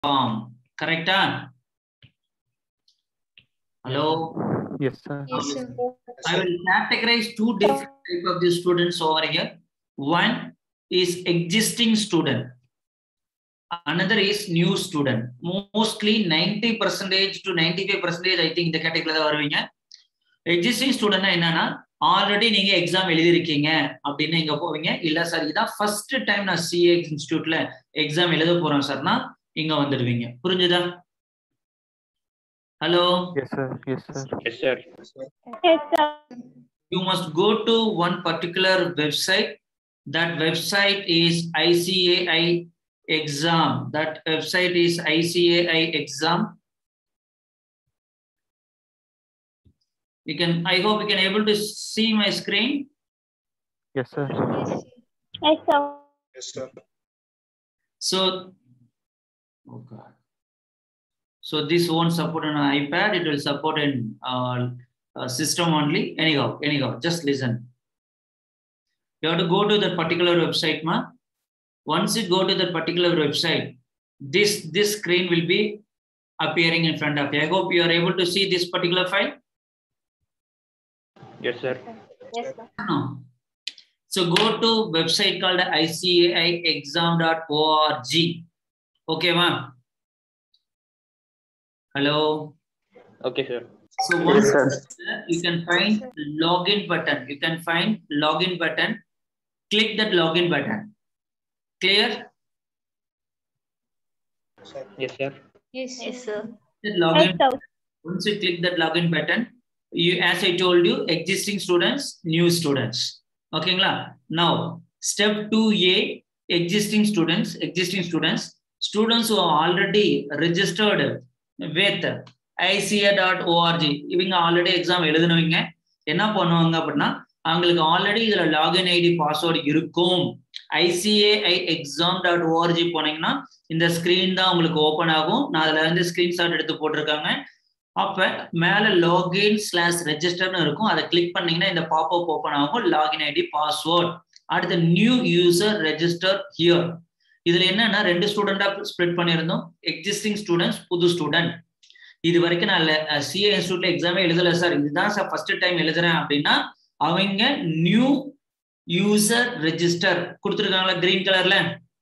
form. Correcta? Hello? Yes, sir. Yes, sir. I will categorize two different type of the students over here. One is existing student. Another is new student. Mostly 90 percentage to 95 percentage I think இந்த கேட்டகரியில தான் வருவீங்க existing ஸ்டூடெண்ட்னா என்னன்னா already நீங்க exam எழுதிருக்கீங்க அப்படின்னு இங்க போவீங்க இல்ல சார் இதான் ஃபர்ஸ்ட் டைம் நான் சிஏ இன்ஸ்டியூட்ல எக்ஸாம் எழுத போறேன் சார்னா இங்க வந்துடுவீங்க புரிஞ்சுதா hello Yes, sir. Yes, sir. Yes, sir. Yes, sir. you must go to one particular website. That website is ICAI exam. That website is ICAI exam. You can, I hope you can able to see my screen. Yes, sir. Yes, sir. Yes, sir. So, oh God. So this won't support on an iPad. It will support in uh, uh, system only. Anyhow, anyhow, just listen. You have to go to that particular website, ma. Once you go to that particular website, this this screen will be appearing in front of you. I hope you are able to see this particular file. Yes, sir. Yes, sir. No. So go to website called icaiexam.org. Okay, ma. Hello. Okay, sir. So once sir. you can find login button. You can find login button. Click that login button. Clear? Yes, sir. Yes, yes, sir. That Yes, login. sir. Once you click that login button, you as I told you, existing students, new students. Okay, now step 2A, existing students, existing students, students who are already registered with ICA.org. இவங்க already exam எழுதுனவங்க என்ன பண்ணுவாங்க அப்படின்னா அவங்களுக்கு already இதுல login ID password இருக்கும் ICAI exam dot org போனீங்கன்னா இந்த screen தான் உங்களுக்கு ஓப்பன் ஆகும் நான் அதுல இருந்து ஸ்கிரீன்ஷாட் எடுத்து போட்டிருக்காங்க அப்ப மேல லாகின் ஸ்லாஷ் ரெஜிஸ்டர்னு இருக்கும் அதை கிளிக் பண்ணீங்கன்னா இந்த பாப்அப் ஓப்பன் ஆகும் லாகின் ஐடி பாஸ்வேர்ட் அடுத்து நியூ யூசர் ரெஜிஸ்டர் ஹியர் இதுல என்னன்னா ரெண்டு ஸ்டூடெண்டா ஸ்ப்ளிட் பண்ணியிருந்தோம் எக்ஸிஸ்டிங் ஸ்டூடெண்ட்ஸ் புது ஸ்டூடெண்ட் இது வரைக்கும் நான் சிஏ இன்ஸ்டியூட்ல எக்ஸாமே எழுதல சார் இதுதான் சார் ஃபர்ஸ்ட் டைம் எழுதுறேன் அப்படின்னா அவங்க நியூ யூசர் ரெஜிஸ்டர் கொடுத்துருக்காங்களா கிரீன் கலர்ல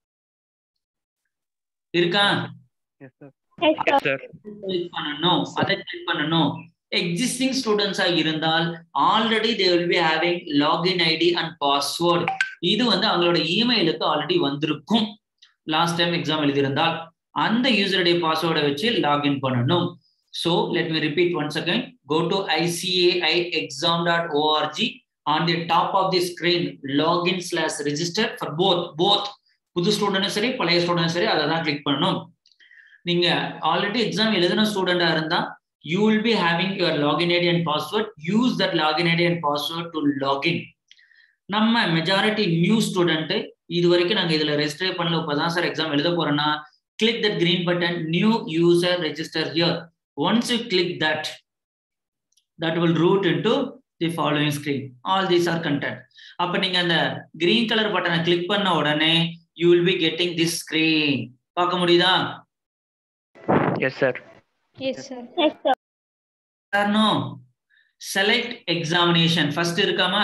இருக்கா Yes, sir. Yes, sir. Yes, sir. Click பண்ணணும் அதை கிளிக் பண்ணணும் எக்ஸிஸ்டிங் ஸ்டூடெண்ட்ஸா இருந்தால் already they will be having login ID and password இது வந்து அவங்களோட இமெயிலுக்கு ஆல்ரெடி வந்திருக்கும் லாஸ்ட் டைம் எக்ஸாம் எழுதியிருந்தால் அந்த யூசருடைய பாஸ்வேர்டை வச்சு லாகின் பண்ணணும் so let me repeat once again go to ICAI exam dot org on the top of the screen login slash register for both both புது ஸ்டூடெண்ட்டும் சரி பழைய ஸ்டூடெண்ட்டும் சரி அதை தான் கிளிக் பண்ணணும் நீங்க ஆல்ரெடி எக்ஸாம் எழுதின ஸ்டூடெண்டா இருந்தா you will be having your login ID and password use that login ID and password to login நம்ம மெஜாரிட்டி நியூ ஸ்டூடெண்ட் இது வரைக்கும் நாங்க இதுல ரெஜிஸ்டர் பண்ணல இப்பதான் சார் எக்ஸாம் எழுத போறேன்னா click that green button new user register here once you click that that will route in to the following screen all these are content அப்ப நீங்க அந்த கிரீன் கலர் பட்டனை கிளிக் பண்ண உடனே you will be getting this screen பார்க்க முடியுதா Yes, sir. Yes, sir. Yes, sir. காரணம் select examination first இருக்காமா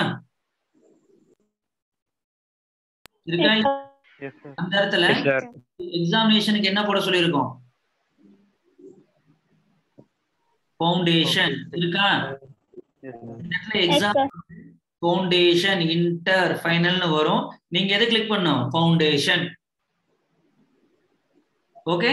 இருக்கா Yes, sir. Yes, sir. அந்த இடத்துல Yes, sir. எக்ஸாமினேஷனுக்கு என்ன போட சொல்லியிருக்கோம் ஃபவுண்டேஷன் இருக்கா Yes, sir. இந்த இடத்துல Yes, exam sir. Foundation inter ஃபைனல்னு வரும் நீங்க எதை கிளிக் பண்ணும் foundation okay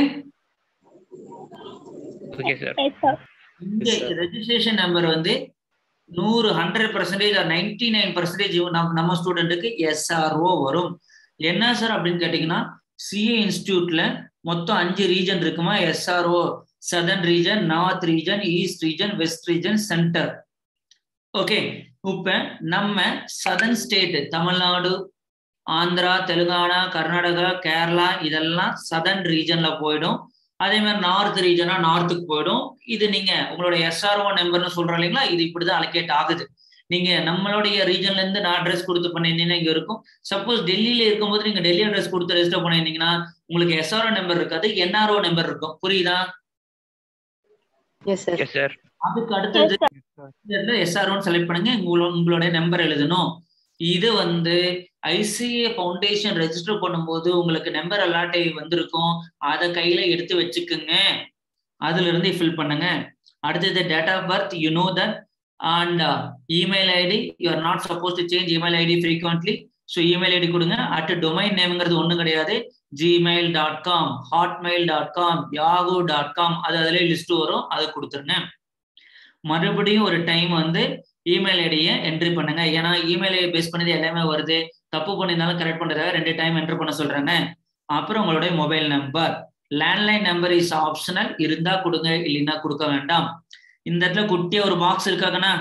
Okay, sir. Yes, sir. இங்க Yes, sir. ரெஜிஸ்ட்ரேஷன் நம்பர் வந்து நூறு hundred percentage ninety nine percentage நம்ம ஸ்டூடெண்ட்டுக்கு எஸ்ஆர்ஓ வரும் என்ன சார் அப்படின்னு கேட்டீங்கன்னா சிஏ இன்ஸ்டியூட்ல மொத்தம் அஞ்சு ரீஜன் இருக்குமா SRO southern region north region east region west region centre okay இப்ப நம்ம சதர்ன் ஸ்டேட் தமிழ்நாடு ஆந்திரா தெலுங்கானா கர்நாடகா கேரளா இதெல்லாம் சதர்ன் ரீஜன்ல போயிடும் அதே மாதிரி நார்த் ரீஜனா நார்த்துக்கு போயிடும் இது நீங்க உங்களோட எஸ்ஆர்ஓ நம்பர்னு சொல்றோம் இல்லைங்களா இது இப்படிதான் அலோகேட் ஆகுது நீங்க நம்மளுடைய ரீஜன்ல இருந்து நான் அட்ரஸ் கொடுத்து பண்ணியிருந்தீங்கன்னா இங்க இருக்கும் சப்போஸ் டெல்லியில இருக்கும்போது நீங்க டெல்லி அட்ரஸ் கொடுத்து ரெஜிஸ்டர் பண்ணியிருந்தீங்கன்னா உங்களுக்கு எஸ்ஆர்ஓ நம்பர் இருக்காது என்ஆர்ஓ நம்பர் இருக்கும் புரியுதா Yes, sir. Yes, sir. அதுக்கு அடுத்தது எஸ்ஆர்ஓன்னு செலக்ட் பண்ணுங்க உங்களோட உங்களுடைய நம்பர் எழுதணும் இது வந்து ஐசிஏ ஃபவுண்டேஷன் ரெஜிஸ்டர் பண்ணும்போது உங்களுக்கு நம்பர் அலாட் ஆகி வந்திருக்கும் அதை கையில எடுத்து வச்சுக்குங்க அதுல இருந்து ஃபில் பண்ணுங்க அடுத்தது date of birth you know that and email ID you are not suppose to change email ID frequently so email ID கொடுங்க அட் டொமைன் நேம்ங்கிறது ஒன்றும் கிடையாது Gmail dot com Hotmail dot com Yahoo dot com அது அதிலே list வரும் அதை கொடுத்துருங்க மறுபடியும் ஒரு டைம் வந்து இமெயில் ஐடியை என்ட்ரி பண்ணுங்க ஏன்னா இமெயில் ஐடி பேஸ் பண்ணது எல்லாமே வருது தப்பு பண்ணியிருந்தாலும் கரெக்ட் பண்றதுக்காக ரெண்டு டைம் என்ட்ரி பண்ண சொல்றாங்க அப்புறம் உங்களுடைய mobile number landline number is optional இருந்தா கொடுங்க இல்லைன்னா கொடுக்க வேண்டாம் இந்த இடத்துல குட்டியா ஒரு பாக்ஸ் இருக்காங்கண்ணா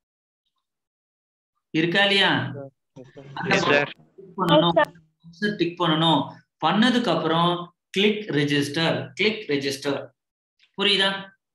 இருக்கா இல்லையா Yes, sir. டிக் பண்ணணும் டிக் பண்ணணும் பண்ணதுக்கு அப்புறம் கிளிக் ரெஜிஸ்டர் கிளிக் ரெஜிஸ்டர் புரியுதா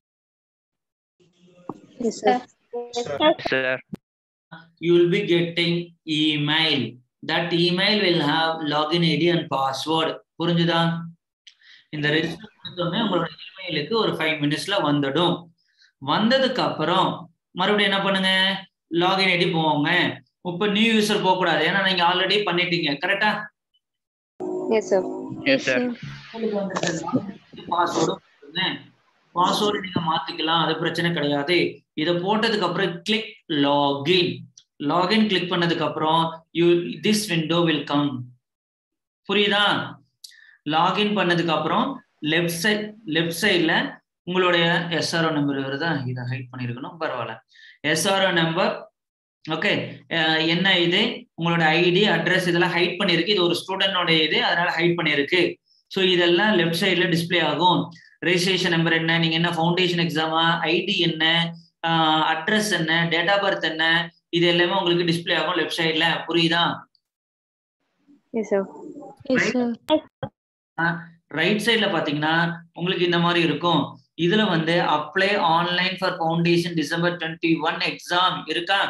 Yes, sir. Sir. you will be getting email that email will have login id and password புரிஞ்சுதா இந்த ரெஜிஸ்டர் கொடுத்தோடனே உங்களோட இமெயிலுக்கு ஒரு ஃபைவ் மினிட்ஸ்ல வந்துடும் வந்ததுக்கு அப்புறம் மறுபடியும் என்ன பண்ணுங்க லாகின் ஐடி போவாங்க இப்ப நியூ யூசர் போக கூடாது ஏன்னா நீங்க ஆல்ரெடி பண்ணிட்டீங்க கரெக்டா Yes, sir. Yes, sir. பாஸ்வேர்டும் பாஸ்வேர்டு நீங்க மாத்திக்கலாம் அது பிரச்சனை கிடையாது இதை போட்டதுக்கு அப்புறம் கிளிக் லாகின் லாகின் கிளிக் பண்ணதுக்கு அப்புறம் you this window will come புரியுதா லாகின் பண்ணதுக்கு அப்புறம் லெஃப்ட் சைட் லெஃப்ட் சைட்ல உங்களுடைய எஸ்ஆர்ஓ நம்பர் வருதா இதை ஹைட் பண்ணிருக்கணும் பரவாயில்ல எஸ்ஆர்ஓ நம்பர் ஓகே என்ன இது உங்களோட ஐடி அட்ரஸ் இதெல்லாம் ஹைட் பண்ணிருக்கு இது ஒரு ஸ்டூடெண்டோட இது அதனால ஹைட் பண்ணிருக்கு ஸோ இதெல்லாம் லெஃப்ட் சைட்ல டிஸ்ப்ளே ஆகும் ரெஜிஸ்ட்ரேஷன் நம்பர் என்ன நீங்க என்ன ஃபவுண்டேஷன் எக்ஸாமா ஐடி என்ன அட்ரஸ் என்ன டேட் ஆஃப் பர்த் என்ன இது எல்லாமே உங்களுக்கு டிஸ்ப்ளே ஆகும் லெஃப்ட் சைட்ல புரியுதா Yes, sir. Yes, sir. Right சைட்ல பாத்தீங்கன்னா உங்களுக்கு இந்த மாதிரி இருக்கும் இதுல வந்து apply online for foundation December twenty one exam இருக்கா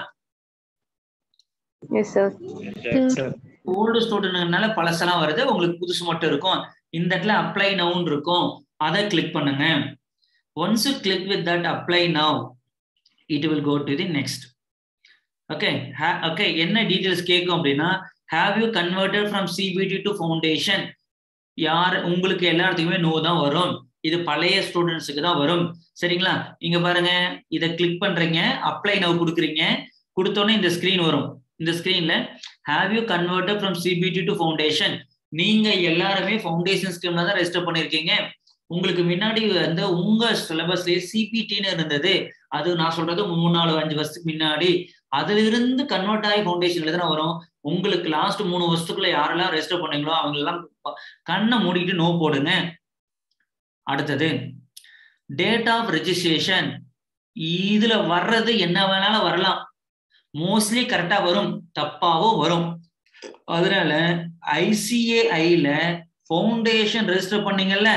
Yes, sir. Yes, sir. Old ஸ்டூடெண்ட்னால பழசெல்லாம் வருது உங்களுக்கு புதுசு மட்டும் இருக்கும் இந்த இடத்துல அப்ளை நவுன் இருக்கும் அதை கிளிக் பண்ணுங்க once you click with that apply now it will go to the next okay okay என்ன டீடைல்ஸ் கேட்கும் அப்படின்னா have you converted from CBT to foundation யார் உங்களுக்கு எல்லாத்துக்குமே நோ தான் வரும் இது பழைய ஸ்டூடெண்ட்ஸுக்கு தான் வரும் சரிங்களா இங்க பாருங்க இதை கிளிக் பண்றீங்க அப்ளை நவ் கொடுக்குறீங்க கொடுத்தோன்னே இந்த ஸ்கிரீன் வரும் இந்த ஸ்கிரீன்ல have you converted from CBT to foundation நீங்க எல்லாருமே ஃபவுண்டேஷன் ஸ்கீம்ல தான் ரெஜிஸ்டர் பண்ணிருக்கீங்க உங்களுக்கு முன்னாடி வந்து உங்க சிலபஸ்லயே சிபிடின்னு இருந்தது அது நான் சொல்றது மூணு நாலு அஞ்சு வருஷத்துக்கு முன்னாடி அதுல இருந்து கன்வெர்ட் ஆகி ஃபவுண்டேஷன்ல தானே வரும் உங்களுக்கு லாஸ்ட் மூணு வருஷத்துக்குள்ள யாரெல்லாம் ரெஜிஸ்டர் பண்ணீங்களோ அவங்க எல்லாம் கண்ணை மூடிட்டு நோ போடுங்க அடுத்தது டேட் ஆஃப் ரெஜிஸ்ட்ரேஷன் இதுல வர்றது என்ன வேணாலும் வரலாம் மோஸ்ட்லி கரெக்டா வரும் தப்பாவும் வரும் அதனால ஐசிஏஐல ஃபவுண்டேஷன் ரெஜிஸ்டர் பண்ணீங்கல்ல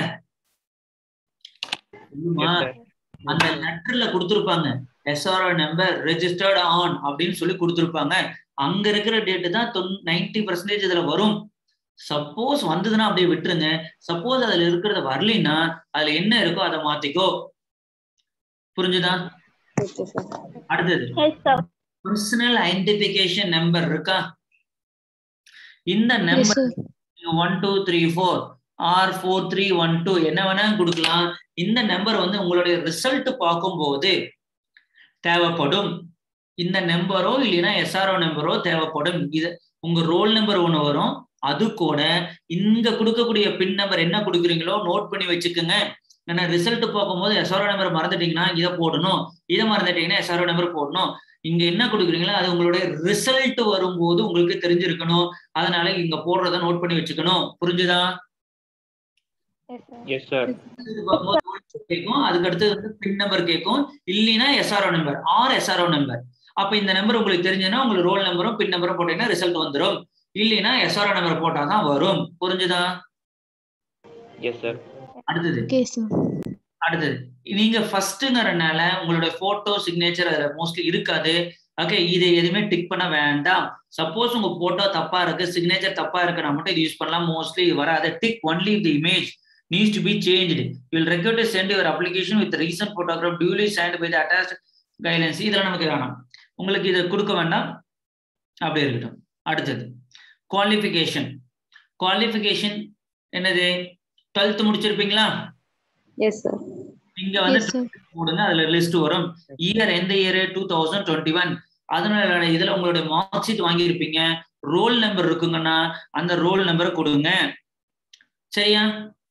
தெரியுமா? Yes, sir. அந்த லெட்டர்ல கொடுத்துருப்பாங்க எஸ்ஆர்ஓ நம்பர் ரெஜிஸ்டர்ட் ஆன் அப்படின்னு சொல்லி கொடுத்துருப்பாங்க அங்க இருக்கிற டேட்டு தான் நைன்டி பர்சன்டேஜ் இதுல வரும் சப்போஸ் வந்ததுன்னா அப்படியே விட்டுருங்க சப்போஸ் அதுல இருக்கிறத வரலைன்னா அதுல என்ன இருக்கோ அதை மாத்திக்கோ புரிஞ்சுதா Okay, sir. அடுத்தது Yes, sir. Personal identification number இருக்கா இந்த Yes, number sir. One two three four or four three one two என்ன வேணா கொடுக்கலாம் இந்த நம்பர் வந்து உங்களுடைய ரிசல்ட் பார்க்கும்போது தேவைப்படும் இந்த நம்பரோ இல்லைன்னா எஸ்ஆர்ஓ நம்பரோ தேவைப்படும் இது உங்க ரோல் நம்பர் ஒன்று வரும் அது கூட இங்க கொடுக்கக்கூடிய பின் நம்பர் என்ன கொடுக்குறீங்களோ நோட் பண்ணி வச்சுக்கோங்க ஏன்னா ரிசல்ட் பார்க்கும்போது எஸ்ஆர்ஓ நம்பர் மறந்துட்டீங்கன்னா இதை போடணும் இதை மறந்துட்டீங்கன்னா எஸ்ஆர்ஓ நம்பர் போடணும் இங்க என்ன கொடுக்குறீங்களோ அது உங்களுடைய ரிசல்ட் வரும்போது உங்களுக்கு தெரிஞ்சிருக்கணும் அதனால இங்க போடுறத நோட் பண்ணி வச்சுக்கணும் புரிஞ்சுதா Yes, sir. Yes, sir. இது பார்க்கும்போது roll கேட்கும் அதுக்கு அடுத்து வந்து பின் நம்பர் கேட்கும் இல்லைன்னா SRO number or SRO number அப்ப இந்த நம்பர் உங்களுக்கு தெரிஞ்சதுன்னா உங்களுக்கு ரோல் நம்பரும் பின் நம்பரும் போட்டீங்கன்னா ரிசல்ட் வந்துடும் இல்லைன்னா எஸ்ஆர்ஓ நம்பர் போட்டாதான் வரும் புரிஞ்சுதா Yes, sir. அடுத்தது Okay, sir. அடுத்தது நீங்க ஃபர்ஸ்ட்ங்கறனால உங்களோட போட்டோ சிக்னேச்சர் அதுல மோஸ்ட்லி இருக்காது ஓகே இது எதுவுமே டிக் பண்ண வேண்டாம் சப்போஸ் உங்க போட்டோ தப்பா இருக்கு சிக்னேச்சர் தப்பா இருக்குன்னா மட்டும் இது யூஸ் பண்ணலாம் மோஸ்ட்லி இது வராது tick only the image needs to be changed will require to send your application with recent photograph duly signed by the attach guidelines இதெல்லாம் நமக்கு வேணாம் உங்களுக்கு இதை கொடுக்க வேண்டாம் அப்படியே இருக்கட்டும் அடுத்தது குவாலிஃபிகேஷன் குவாலிஃபிகேஷன் என்னது டுவெல்த் முடிச்சிருப்பீங்களா Yes, sir. இங்க வந்து Yes, sir. போடுங்க அதுல லிஸ்ட் வரும் இயர் எந்த year two thousand twenty one அதனால இதுல உங்களுடைய மார்க் ஷீட் வாங்கியிருப்பீங்க ரோல் நம்பர் இருக்குங்கன்னா அந்த ரோல் நம்பரை கொடுங்க சரியா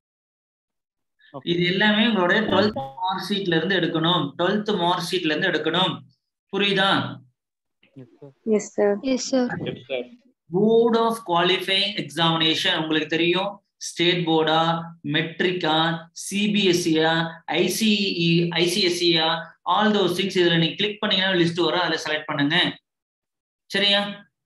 இது எல்லாமே உங்களுடைய டுவெல்த் மார்க் ஷீட்ல இருந்து எடுக்கணும் டுவெல்த் மார்க் ஷீட்ல இருந்து எடுக்கணும் புரியுதா Yes, sir. Yes, sir. Yes, sir. Yes, sir. Board of qualifying examination உங்களுக்கு தெரியும் ஸ்டேட் போர்டா மெட்ரிக்கா சிபிஎஸ்சியா ஐசிஇ ஐசிஎஸ்சியா ஆல் தோஸ் திங்ஸ் இதுல நீங்க கிளிக் பண்ணீங்கன்னா லிஸ்ட் வரும் அதுல செலக்ட் பண்ணுங்க சரியா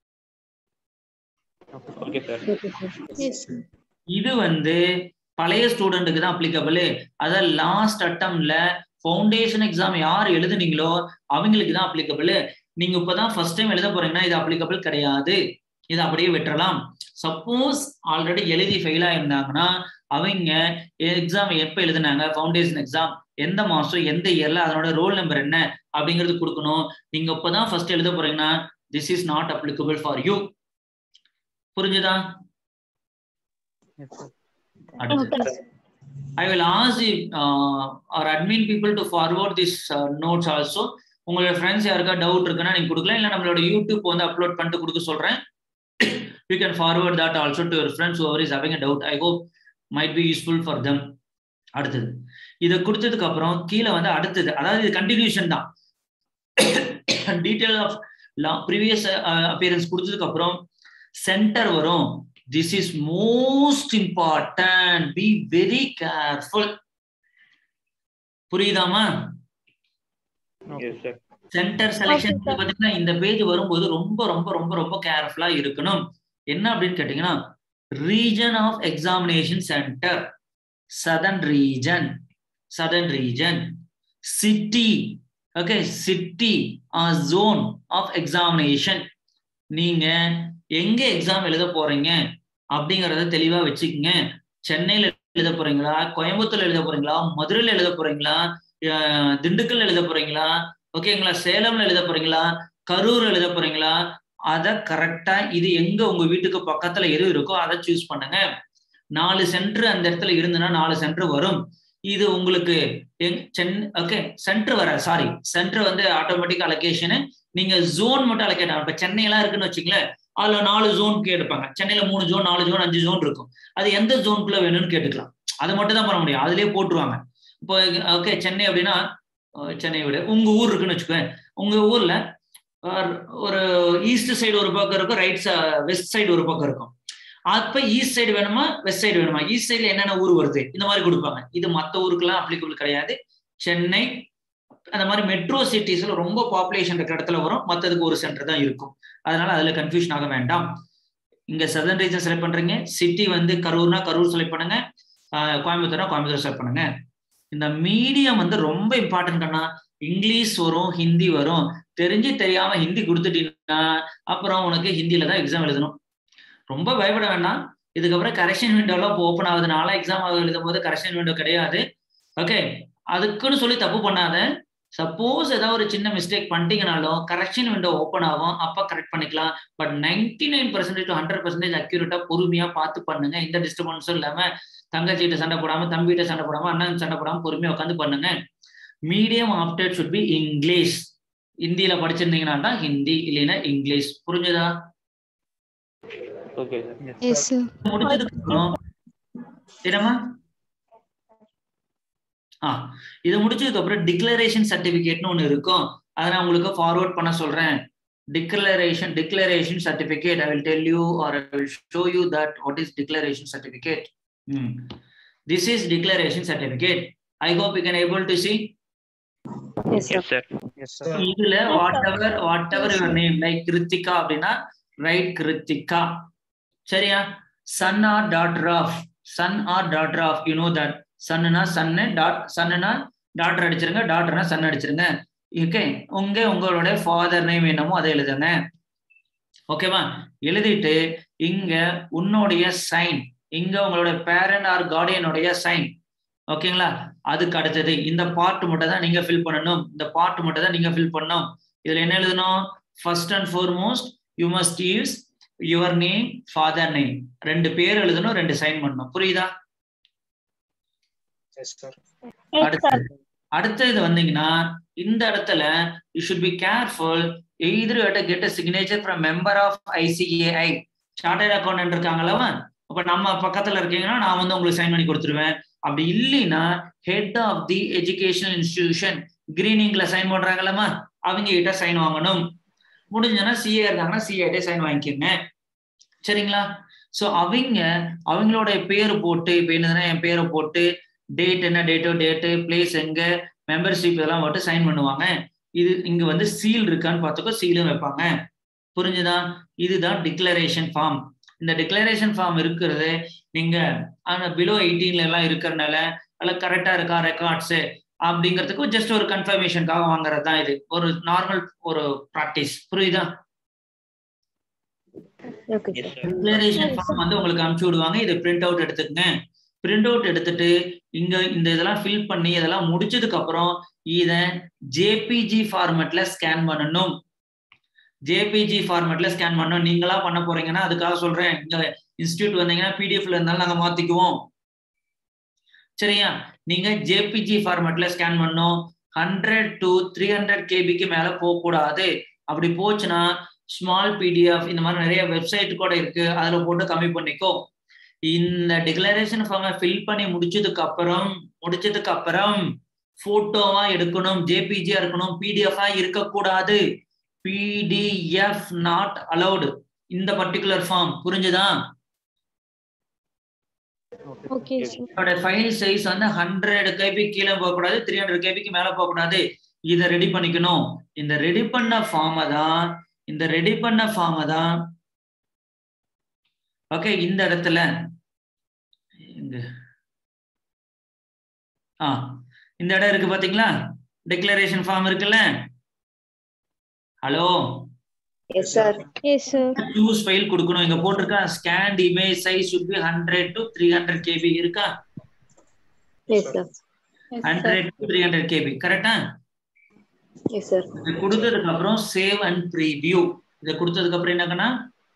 Okay, sir. Okay, sir. Yes, sir. இது வந்து பழைய ஸ்டூடெண்ட்டுக்கு தான் அப்ளிகபிள் அதாவது லாஸ்ட் அட்டம்ல ஃபவுண்டேஷன் எக்ஸாம் யார் எழுதுனீங்களோ அவங்களுக்கு தான் அப்ளிகபிள் நீங்க இப்பதான் ஃபர்ஸ்ட் டைம் எழுத போறீங்கன்னா இது அப்ளிகபிள் கிடையாது இதை அப்படியே விட்டுறலாம் சப்போஸ் ஆல்ரெடி எழுதி ஃபெயில் ஆயிருந்தாங்கன்னா அவங்க எக்ஸாம் எப்ப எழுதுனாங்க ஃபவுண்டேஷன் எக்ஸாம் எந்த மாசம் எந்த இயர்ல அதனோட ரோல் நம்பர் என்ன அப்படிங்கிறது கொடுக்கணும் நீங்க இப்பதான் ஃபர்ஸ்ட் எழுத போறீங்கன்னா this is not applicable for you புரிஞ்சுதா Yes, sir. அடுத்து Okay. I will ask the, uh, our admin people to forward this uh, notes also. உங்களோட ஃப்ரெண்ட்ஸ் யாருக்கா டவுட் இருக்குன்னா நீங்க கொடுக்கலாம் இல்ல நம்மளோட யூடியூப் வந்து அப்லோட் பண்ணிட்டு கொடுக்க சொல்றேன் you can forward that also to your friends over is having a doubt I hope might be useful for them அடுத்தது இதை கொடுத்ததுக்கு அப்புறம் கீழே வந்து அடுத்தது அதாவது இது கண்டினியூஷன் தான் டீட்டெயில் ஆஃப் ப்ரீவியஸ் அப்பியரன்ஸ் கொடுத்ததுக்கு அப்புறம் சென்டர் வரும் this is most important be very careful புரியுதாமா Yes, sir. சென்டர் செலெக்ஷன் பாத்தீங்கன்னா இந்த பேஜ் வரும்போது ரொம்ப ரொம்ப ரொம்ப ரொம்ப கேர்ஃபுல்லா இருக்கணும் என்ன அப்படின்னு கேட்டீங்கன்னா region of examination centre southern region southern region city okay city or zone of examination நீங்க எங்க எக்ஸாம் எழுத போறீங்க அப்படிங்கறத தெளிவா வச்சுக்கோங்க சென்னையில எழுத போறீங்களா கோயம்புத்தூர்ல எழுத போறீங்களா மதுரையில எழுத போறீங்களா அஹ் திண்டுக்கல் எழுத போறீங்களா ஓகேங்களா சேலம்ல எழுத போறீங்களா கரூர் எழுத போறீங்களா அத கரெக்டா இது எங்க உங்க வீட்டுக்கு பக்கத்துல எது இருக்கோ அதை சூஸ் பண்ணுங்க நாலு சென்டர் அந்த இடத்துல இருந்துன்னா நாலு சென்டர் வரும் இது உங்களுக்கு எங் சென் ஓகே சென்டர் வர சாரி சென்டர் வந்து ஆட்டோமேட்டிக் அலோகேஷனு நீங்க ஜோன் மட்டும் அலோகேட் ஆகும் இப்ப சென்னையெல்லாம் இருக்குன்னு வச்சுங்களேன் அதுல நாலு ஜோன் கேட்டுப்பாங்க சென்னையில மூணு ஜோன் நாலு ஜோன் அஞ்சு ஜோன் இருக்கும் அது எந்த ஜோனுக்குள்ள வேணும்னு கேட்டுக்கலாம் அது மட்டும் தான் பண்ண முடியும் அதுலயே போட்டுருவாங்க இப்போ ஓகே சென்னை அப்படின்னா அஹ் சென்னை விட உங்க ஊர் இருக்குன்னு வச்சுக்கோங்க உங்க ஊர்ல அஹ் ஒரு ஈஸ்ட் சைடு ஒரு பக்கம் இருக்கும் ரைட் வெஸ்ட் சைடு ஒரு பக்கம் இருக்கும் அப்ப ஈஸ்ட் சைடு வேணுமா வெஸ்ட் சைடு வேணுமா ஈஸ்ட் சைடுல என்னென்ன ஊர் வருது இந்த மாதிரி கொடுப்பாங்க இது மத்த ஊருக்கெல்லாம் அப்ளிகபிள் கிடையாது சென்னை அந்த மாதிரி மெட்ரோ சிட்டிஸ்ல ரொம்ப பாப்புலேஷன் இருக்கிற இடத்துல வரும் மத்ததுக்கு ஒரு சென்டர் தான் இருக்கும் அதனால அதுல கன்ஃபியூஷன் ஆக வேண்டாம் இங்க சதர்ன் ரீஜன் செலக்ட் பண்றீங்க சிட்டி வந்து கரூர்னா கரூர் செலக்ட் பண்ணுங்க ஆஹ் கோயம்புத்தூர்னா கோயம்புத்தூர் செலக்ட் பண்ணுங்க இந்த மீடியம் வந்து ரொம்ப இம்பார்ட்டன்ட் கண்ணா இங்கிலீஷ் வரும் ஹிந்தி வரும் தெரிஞ்சு தெரியாம ஹிந்தி கொடுத்துட்டீங்கன்னா அப்புறம் உனக்கு ஹிந்தியில தான் எக்ஸாம் எழுதணும் ரொம்ப பயப்பட வேண்டாம் இதுக்கப்புறம் கரெக்ஷன் விண்டோலாம் ஓப்பன் ஆகுது நாளா எக்ஸாம் எழுதும் போது கரெக்ஷன் விண்டோ கிடையாது ஓகே அதுக்குன்னு சொல்லி தப்பு பண்ணாத சப்போஸ் ஏதாவது ஒரு சின்ன மிஸ்டேக் பண்ணிட்டீங்கனாலும் கரெக்ஷன் விண்டோ ஓப்பன் ஆகும் அப்ப கரெக்ட் பண்ணிக்கலாம் but ninety nine percentage to hundred percentage அக்யூரேட்டா பொறுமையா பார்த்து பண்ணுங்க எந்த டிஸ்டர்பன்ஸும் இல்லாம தங்கச்சிட்ட சண்டை போடாம தம்பிகிட்ட சண்டை போடாம அண்ணன் சண்டை போடாம பொறுமையா உட்காந்து பண்ணுங்க medium opted should be English ஹிந்தியில படிச்சிருந்தீங்கன்னா தான் ஹிந்தி இல்லைன்னா இங்கிலீஷ் புரிஞ்சுதா Okay, sir. Yes, Yes, sir. sir. முடிச்சதுக்கு அப்புறம் என்னம்மா ஆ இது முடிச்சதுக்கு அப்புறம் டிக்ளரேஷன் சர்டிபிகேட்னு ஒன்று இருக்கும் அதை நான் உங்களுக்கு ஃபார்வர்ட் பண்ண சொல்றேன் declaration declaration certificate I will tell you or I will show you that what is declaration certificate this is declaration certificate I hope you can able to see Yes, sir. Yes, sir. Yes, sir. இதுல whatever whatever your name like Krithika அப்படின்னா right Krithika சரியா son or daughter of son or daughter of you know that சன்னுனா son dot சன்னுனா daughter அடிச்சிருங்க டாட்டர்னா Sun அடிச்சிருங்க okay உங்க உங்களோட father name என்னமோ அதை எழுதுங்க ஓகேவா எழுதிட்டு இங்க உன்னுடைய சைன் இங்க உங்களோட பேரண்ட் ஆர் கார்டியனுடைய சைன் ஓகேங்களா அதுக்கு அடுத்தது இந்த பார்ட் மட்டும் தான் நீங்க ஃபில் பண்ணணும் இந்த பார்ட் மட்டும் தான் நீங்க ஃபில் பண்ணணும் இதுல என்ன எழுதணும் first and foremost you must use your name father name ரெண்டு பேர் எழுதணும் ரெண்டு சைன் பண்ணணும் புரியுதா அடுத்தது அடுத்தது வந்தீங்கன்னா இந்த இடத்துல you should be careful either you get a signature from member of ICAI chartered accountant இருக்காங்களவா அப்ப நம்ம பக்கத்துல இருக்கீங்கன்னா நான் வந்து உங்களுக்கு சைன் பண்ணி கொடுத்துருவேன் அப்படி இல்லைன்னா head of the educational institution கிரீனிங்ல சைன் பண்றாங்களமா அவங்க கிட்ட சைன் வாங்கணும் முடிஞ்சனா சிஏ இருக்காங்கன்னா சிஏட்டே சைன் வாங்கிக்கோங்க சரிங்களா ஸோ அவங்க அவங்களோட பேர் போட்டு இப்போ என்னதுன்னா என் பேரை போட்டு டேட் என்ன டேட்டோ டேட்டு பிளேஸ் எங்க மெம்பர்ஷிப் இதெல்லாம் போட்டு சைன் பண்ணுவாங்க இது இங்க வந்து சீல் இருக்கான்னு பார்த்துக்கோ சீலும் வைப்பாங்க புரிஞ்சுதா இதுதான் டிக்ளரேஷன் ஃபார்ம் இந்த டிக்ளரேஷன் ஃபார்ம் இருக்கிறது நீங்க ஆனா பிலோ எயிட்டீன்ல எல்லாம் இருக்கிறனால அதில் கரெக்டா இருக்கா ரெக்கார்ட்ஸ் அப்படிங்கிறதுக்கு ஜஸ்ட் ஒரு கன்ஃபர்மேஷனுக்காக வாங்குறது தான் இது ஒரு நார்மல் ஒரு ப்ராக்டிஸ் புரியுதா okay Yes, sir sir. Declaration form வந்து உங்களுக்கு அனுப்பிச்சு விடுவாங்க இதை பிரிண்ட் அவுட் எடுத்துக்கங்க பிரிண்ட் அவுட் எடுத்துட்டு இங்க இந்த இதெல்லாம் ஃபில் பண்ணி இதெல்லாம் முடிச்சதுக்கு அப்புறம் இத ஜேபிஜி ஃபார்மேட்ல ஸ்கேன் பண்ணணும் ஜேபிஜி ஃபார்மேட்ல ஸ்கேன் பண்ணணும் நீங்களா பண்ண போறீங்கன்னா அதுக்காக சொல்றேன் இங்க இன்ஸ்டியூட் வந்தீங்கன்னா பிடிஎஃப்ல இருந்தாலும் நாங்க மாத்திக்குவோம் சரியா நீங்க ஜேபிஜி ஃபார்மேட்ல ஸ்கேன் பண்ணணும் ஹண்ட்ரட் டு த்ரீ ஹண்ட்ரட் கேபிக்கு மேல போக கூடாது அப்படி போச்சுன்னா ஸ்மால் பிடிஎஃப் இந்த மாதிரி நிறைய வெப்சைட் கூட இருக்கு அதுல போட்டு கம்மி பண்ணிக்கோ இந்த டிக்ளரேஷன் ஃபார்மை ஃபில் பண்ணி முடிச்சதுக்கு அப்புறம் முடிச்சதுக்கு அப்புறம் போட்டோவா எடுக்கணும் ஜேபிஜியா இருக்கணும் பிடிஎஃபா இருக்கக்கூடாது பிடிஎஃப் நாட் அலௌடு இந்த பர்டிகுலர் ஃபார்ம் புரிஞ்சுதா ஓகே சார் இதோட ஃபைல் சைஸ் வந்து ஹண்ட்ரட் கேபி கீழே போகக்கூடாது த்ரீ ஹண்ட்ரட் கேபிக்கு மேல போகக்கூடாது இதை ரெடி பண்ணிக்கணும் இந்த ரெடி பண்ண ஃபார்மை தான் இந்த ரெடி பண்ண ஃபார்மை தான் ஓகே இந்த இடத்துல இங்க ஆ இந்த இடம் இருக்கு பாத்தீங்களா டிக்ளரேஷன் ஃபார்ம் இருக்குல்ல hello yes sir yes sir use file கொடுக்கணும் இங்க போட்டிருக்கா scan image size should be hundred to three hundred KB இருக்கா yes sir hundred to three hundred KB கரெக்டா எஸ் சார் இதை கொடுத்ததுக்கு அப்புறம் சேவ் அண்ட் ப்ரீவியூ இதை கொடுத்ததுக்கு அப்புறம் என்னக்கன்னா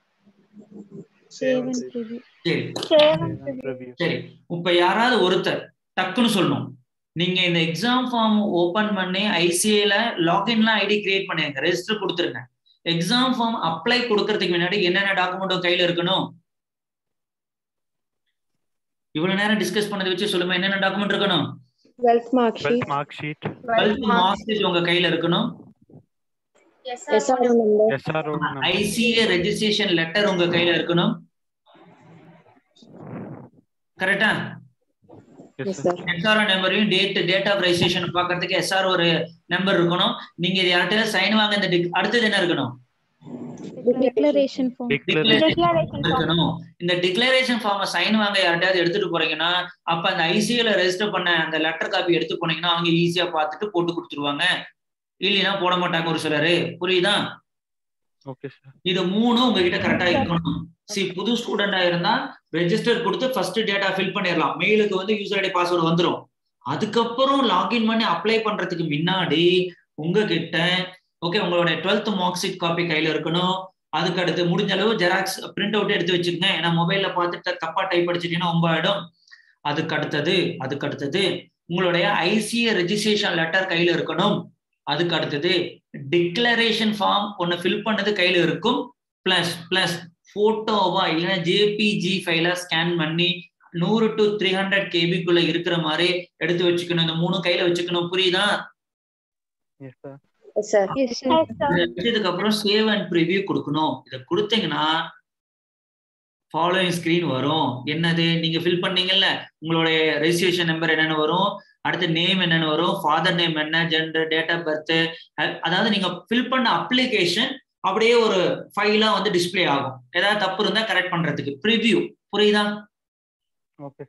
சேவ் அண்ட் ப்ரிவ்யூ சரி சேவ் அண்ட் ப்ரிவ்யூ சரி இப்ப யாராவது ஒருத்தர் டக்குன்னு சொல்லணும் நீங்க இந்த எக்ஸாம் ஃபார்ம் ஓபன் பண்ணி ஐசிஐல லாகின்லாம் ஐடி கிரியேட் பண்ணுங்க ரெஜிஸ்டர் கொடுத்துருங்க எக்ஸாம் ஃபார்ம் அப்ளை கொடுக்கறதுக்கு முன்னாடி என்னென்ன டாக்குமெண்ட் கையில இருக்கணும் இவ்வளவு நேரம் டிஸ்கஸ் பண்ணதை வச்சு சொல்லுங்க என்னென்ன டாக்குமெண்ட் இருக்கணும் twelfth mark sheet mark sheet, marks உங்க கையில இருக்கணும் SR number SRO number, ICA registration letter உங்க கையில இருக்கணும் கரெக்டா yes, yes sir. Sir SRO நம்பரையும் டேட் டேட் ஆஃப் ரெஜிஸ்ட்ரேஷன் பாக்குறதுக்கு எஸ்ஆர் ஒரு நம்பர் இருக்கணும் நீங்க இது யார்கிட்ட சைன் வாங்க இந்த dic- அடுத்தது என்ன இருக்கணும் டிக்ளரேஷன் ஃபார்ம் Declaration, இருக்கணும் இந்த டிக்ளரேஷன் ஃபார்ம சைன் வாங்க யார்கிட்டயாவது எடுத்துட்டு போறீங்கன்னா அப்ப அந்த ஐசிஐல ரெஜிஸ்டர் பண்ண அந்த லெட்டர் காப்பி எடுத்து போனீங்கன்னா அவங்க ஈஸியா பார்த்துட்டு போட்டு கொடுத்துருவாங்க இல்லைன்னா போட மாட்டாங்க ஒரு சிலரு புரியுதா okay, sir. இது மூணும் உங்ககிட்ட கரெக்டா இருக்கணும் சி புது ஸ்டூடெண்டா இருந்தா ரெஜிஸ்டர் கொடுத்து ஃபர்ஸ்ட் டேட்டா ஃபில் பண்ணிடலாம் மெயிலுக்கு வந்து யூசர் ஐடி பாஸ்வேர்டு வந்துரும் அதுக்கப்புறம் லாகின் பண்ணி அப்ளை பண்றதுக்கு முன்னாடி உங்ககிட்ட ஓகே உங்களோட டுவெல்த் மார்க் ஷீட் காப்பி கையில இருக்கணும் அதுக்கு அடுத்து முடிஞ்ச அளவு ஜெராக்ஸ் பிரிண்ட் அவுட் எடுத்து வச்சுக்கங்க ஏன்னா மொபைல்ல பார்த்துட்டு தப்பா டைப் அடிச்சிட்டீங்கன்னா ரொம்ப ஆயிடும் அதுக்கு அடுத்தது அதுக்கு அடுத்தது உங்களுடைய ஐசிஏ ரெஜிஸ்ட்ரேஷன் லெட்டர் கையில இருக்கணும் அதுக்கு அடுத்தது டிக்ளரேஷன் ஃபார்ம் ஒன்னு ஃபில் பண்ணது கையில இருக்கும் பிளஸ் பிளஸ் போட்டோவா இல்லைன்னா ஜேபிஜி ஃபைலா ஸ்கேன் பண்ணி நூறு டு த்ரீ ஹண்ட்ரட் கேபிக்குள்ள இருக்கிற மாதிரி எடுத்து வச்சுக்கணும் இந்த மூணு கையில வச்சுக்கணும் புரியுதா Yes, sir. Yes sir yes sir இதை வச்சதுக்கு அப்புறம் சேவ் அண்ட் ப்ரிவியூ கொடுக்கணும் இதை கொடுத்தீங்கன்னா ஃபாலோயிங் ஸ்கிரீன் வரும் என்னது நீங்க ஃபில் பண்ணீங்கல்ல உங்களுடைய ரெஜிஸ்ட்ரேஷன் நம்பர் என்னென்ன வரும் அடுத்து நேம் என்னென்ன வரும் ஃபாதர் நேம் என்ன ஜெண்டர் டேட் ஆஃப் பர்த் அதாவது நீங்க ஃபில் பண்ண அப்ளிகேஷன் அப்படியே ஒரு ஃபைலா வந்து டிஸ்ப்ளே ஆகும் ஏதாவது தப்பு இருந்தா கரெக்ட் பண்றதுக்கு ப்ரிவ்யூ புரியுதா Okay, sir.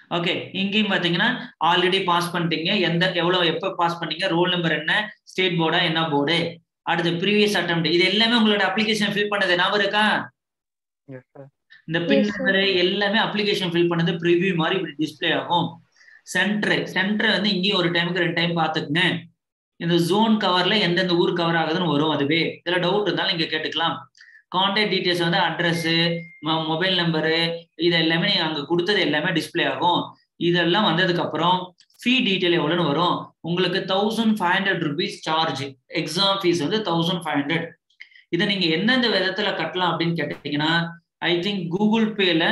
ஓகே இங்கேயும் பாத்தீங்கன்னா ஆல்ரெடி பாஸ் பண்ணிட்டீங்க எந்த எவ்வளவு எப்ப பாஸ் பண்ணீங்க ரோல் நம்பர் என்ன ஸ்டேட் போர்டா என்ன போர்டு அடுத்து ப்ரீவியஸ் அட்டம் இது எல்லாமே உங்களோட அப்ளிகேஷன் ஃபில் பண்ணது ஞாபகம் இருக்கா Yes, sir. இந்த பின் Yes, sir. நம்பர் எல்லாமே அப்ளிகேஷன் ஃபில் பண்ணது ப்ரிவ்யூ மாதிரி இப்படி டிஸ்ப்ளே ஆகும் சென்டர் சென்டர் வந்து இங்கேயும் ஒரு டைமுக்கு ரெண்டு டைம் பார்த்துக்குங்க இந்த ஜோன் கவர்ல எந்தெந்த ஊர் கவர் ஆகுதுன்னு வரும் அதுவே இதுல டவுட் இருந்தாலும் நீங்க கேட்டுக்கலாம் கான்டாக்ட் டீடைல்ஸ் வந்து அட்ரஸ் மொபைல் நம்பரு இது எல்லாமே நீங்க அங்க கொடுத்தது எல்லாமே டிஸ்ப்ளே ஆகும் இதெல்லாம் வந்ததுக்கு அப்புறம் ஃபீ டீடைல் எவ்வளோன்னு வரும் உங்களுக்கு thousand five hundred rupees charge exam fees வந்து தௌசண்ட் ஃபைவ் ஹண்ட்ரட் இதை நீங்க எந்தெந்த விதத்துல கட்டலாம் அப்படின்னு கேட்டீங்கன்னா ஐ திங்க் கூகுள் பேல